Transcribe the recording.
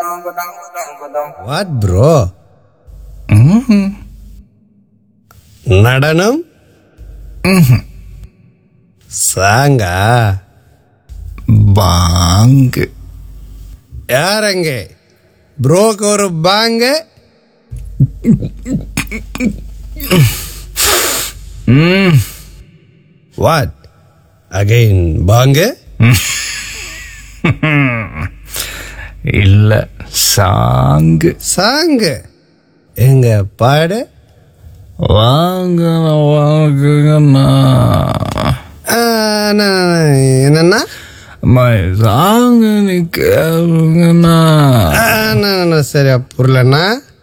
what bro நடனம் சாங்கா பாங்கு யாரங்க ப்ரோக்கு ஒரு பாங்க வாட் அகைன் பாங்க இல்ல சாங்கு சாங்க எங்க பாடு வாங்க வாங்குங்கண்ணா ஆ, நான் என்னன்னா அம்மா சாங்கு நீ கேளுங்கண்ணா ஆ, நான் சரியா புரியலண்ணா